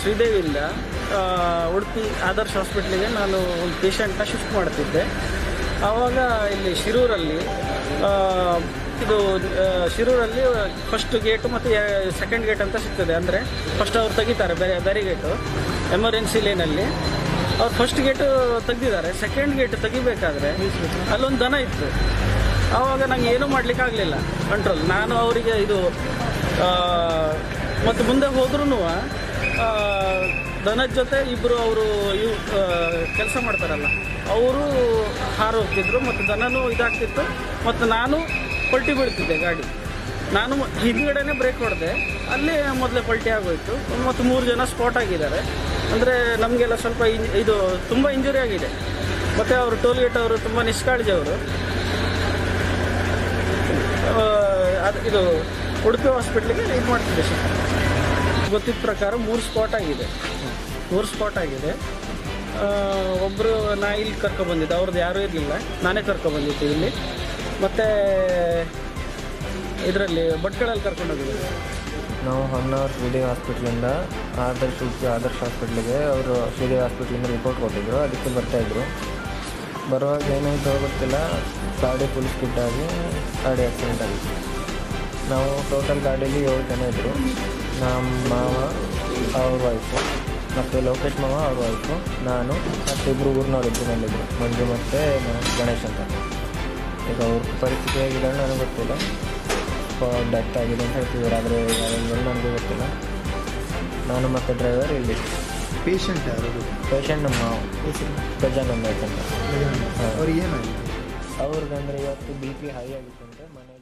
ಶ್ರೀದೇವಿಯಿಂದ ಆ, ಉಡುಪಿ ಆದರ್ಶ್ ಹಾಸ್ಪಿಟ್ಲಿಗೆ ನಾನು ಒಂದು ಪೇಷಂಟ್ನ ಶಿಫ್ಟ್ ಮಾಡ್ತಿದ್ದೆ ಆವಾಗ ಇಲ್ಲಿ ಶಿರೂರಲ್ಲಿ ಆ, ಇದು ಆ, ಶಿರೂರಲ್ಲಿ ಫಸ್ಟ್ ಗೇಟು ಮತ್ತು ಸೆಕೆಂಡ್ ಗೇಟ್ ಅಂತ ಸಿಗ್ತದೆ ಅಂದರೆ ಫಸ್ಟ್ ಅವ್ರು ತೆಗಿತಾರೆ ಬೇರೆ ಬೇರೆ ಗೇಟು ಎಮರ್ಜೆನ್ಸಿ ಲೇನಲ್ಲಿ ಅವ್ರು ಫಸ್ಟ್ ಗೇಟು ತೆಗ್ದಿದ್ದಾರೆ ಸೆಕೆಂಡ್ ಗೇಟ್ ತೆಗಿಬೇಕಾದ್ರೆ ಅಲ್ಲೊಂದು ದನ ಇತ್ತು ಆವಾಗ ನಂಗೆ ಏನೂ ಮಾಡ್ಲಿಕ್ಕೆ ಆಗಲಿಲ್ಲ ಕಂಟ್ರೋಲ್ ನಾನು ಅವರಿಗೆ ಇದು ಆ, ಮತ್ತು ಮುಂದೆ ಹೋದ್ರೂ ದನದ ಜೊತೆ ಇಬ್ಬರು ಅವರು ಇವು ಕೆಲಸ ಮಾಡ್ತಾರಲ್ಲ ಅವರು ಹಾರು ಹೋಗ್ತಿದ್ರು ಮತ್ತು ದನನೂ ಇದಾಗ್ತಿತ್ತು ಮತ್ತು ನಾನು ಪಲ್ಟಿ ಬೀಳ್ತಿದ್ದೆ ಗಾಡಿ ನಾನು ಮ- ಹಿಂದ್ಗಡೆನೇ ಬ್ರೇಕ್ ಹೊಡೆದೆ ಅಲ್ಲಿ ಮೊದಲೇ ಪಲ್ಟಿ ಆಗೋಯ್ತು ಮತ್ತು ಮೂರು ಜನ ಸ್ಪಾಟ್ ಆಗಿದ್ದಾರೆ ಅಂದರೆ ನಮಗೆಲ್ಲ ಸ್ವಲ್ಪ ಇನ್- ಇದು ತುಂಬ ಇಂಜುರಿ ಆಗಿದೆ ಮತ್ತು ಅವರು ಟೋಲ್ಗೇಟ್ ಅವರು ತುಂಬ ನಿಷ್ಕಾಳಜಿ ಅವರು ಆ, ಅದು ಇದು ಉಡುಪಿ ಹಾಸ್ಪಿಟ್ಲಿಗೆ ಇದು ಮಾಡ್ತಿದ್ದೆ ಸರ್ ಗೊತ್ತಿದ್ದ ಪ್ರಕಾರ ಮೂರು ಸ್ಪಾಟ್ ಆಗಿದೆ ಮೂರು ಸ್ಪಾಟ್ ಆಗಿದೆ ಒಬ್ಬರು ನಾ ಇಲ್ಲಿ ಕರ್ಕೊಬಂದಿದ್ದೆ ಅವ್ರದ್ದು ಯಾರೂ ಇರಲಿಲ್ಲ ನಾನೇ ಕರ್ಕೊಬಂದಿದ್ದೆ ಇಲ್ಲಿ ಮತ್ತು ಇದರಲ್ಲಿ ಭಟ್ಕಳಲ್ಲಿ ಕರ್ಕೊಂಡು ಹೋಗಿದ್ದೆ ನಾವು ಹೊನ್ನಾವರ್ ಶ್ರೀದೇವಿ ಹಾಸ್ಪಿಟ್ಲಿಂದ ಆದರ್ಶ ಉಡುಪಿ ಆದರ್ಶ ಹಾಸ್ಪಿಟ್ಲಿಗೆ ಅವರು ಶ್ರೀದೇವಿ ಹಾಸ್ಪಿಟ್ಲಿಂದ ರಿಪೋರ್ಟ್ ಕೊಟ್ಟಿದ್ರು ಅದಕ್ಕೆ ಬರ್ತಾಯಿದ್ರು ಬರುವಾಗ ಏನಾಯ್ತು ಗೊತ್ತಿಲ್ಲ ಗಾಡಿ ಫುಲ್ ಸ್ಕಿಡ್ ಆಗಿ ಗಾಡಿ ಆಕ್ಸಿಡೆಂಟ್ ಆಗಿತ್ತು ನಾವು ಟೋಟಲ್ ಗಾಡೀಲಿ ಏಳು ಜನ ಇದ್ದರು ನಮ್ಮ ಮಾವ ಅವ್ರ ವೈಫು ಮತ್ತು ಲೋಕೇಶ್ ಮಾವ ಅವ್ರ ವೈಫು ನಾನು ಮತ್ತು ಇಬ್ಬರು ಊರಿನವ್ರು ಇಬ್ಬರು ಮೇಲಿದ್ರು ಮಂಜು ಮತ್ತು ಗಣೇಶ್ ಅಂತ ಈಗ ಅವ್ರ ಪರಿಸ್ಥಿತಿ ಹೇಗಿದೆ ಅಂತ ನನಗೆ ಗೊತ್ತಿಲ್ಲ ಡೆತ್ ಆಗಿದೆ ಅಂತ ಹೇಳ್ತಿದ್ದಾರೆ ಆದರೆ ಯಾರು ನನಗೆ ಗೊತ್ತಿಲ್ಲ ನಾನು ಮತ್ತು ಡ್ರೈವರ್ ಇಲ್ಲಿ ಪೇಷಂಟ್ ಯಾರು ಪೇಷಂಟ್ ನಮ್ಮ ಮಾವ ಗಜಾನಂದ ಅಂತ ಅವ್ರಿಗೆ ಏನಾಗಿದೆ ಅವ್ರಿಗಂದ್ರೆ ಇವತ್ತು ಬಿ ಪಿ ಹೈ ಆಗಿತ್ತು ಅಂದರೆ ಮನೇಲಿ